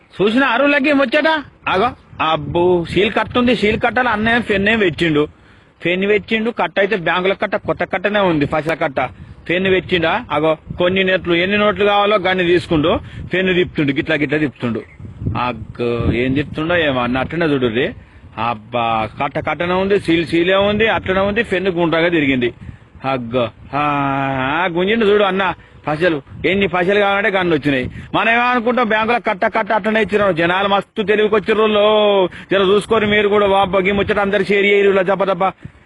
చూసిన అరువులకి వచ్చాడా అగో అబ్బో సీల్ కట్టుంది సీల్ కట్టాలి అన్నయ్య ఫెన్ ఏం వెచ్చిండు ఫెన్ వెచ్చిండు కట్ట అయితే బ్యాంకుల కట్ట కొత్త కట్టనే ఉంది పైసల కట్ట ఫెన్ వెచ్చిండా అగో కొన్ని నోట్లు ఎన్ని నోట్లు కావాలో గన్ని తీసుకుండు ఫెన్ తిప్పుతుండు గిట్లా గిట్లా తిప్పుతుండు అగ్గో ఏం తిప్పుతుండో ఏమో అన్న అట్లనే చూడుర్రి అబ్బా కట్ట కట్టనే ఉంది సీల్ సీలే ఉంది అట్లనే ఉంది ఫెన్ గుండ్రగా తిరిగింది అగ్గో ఆ, ఆ, గుంజిండు చూడు అన్న పైసలు ఎన్ని పైసలు కావాలంటే గన్ను వచ్చినాయి మనం ఏమనుకుంటాం బ్యాంకులో కట్ట కట్ట అట్లనే ఇచ్చినాం జనాలు మస్తు తెలివికి వచ్చిర్రు జర చూసుకొని మీరు కూడా బాబా ముచ్చట అందరు షేర్ చేయరు జప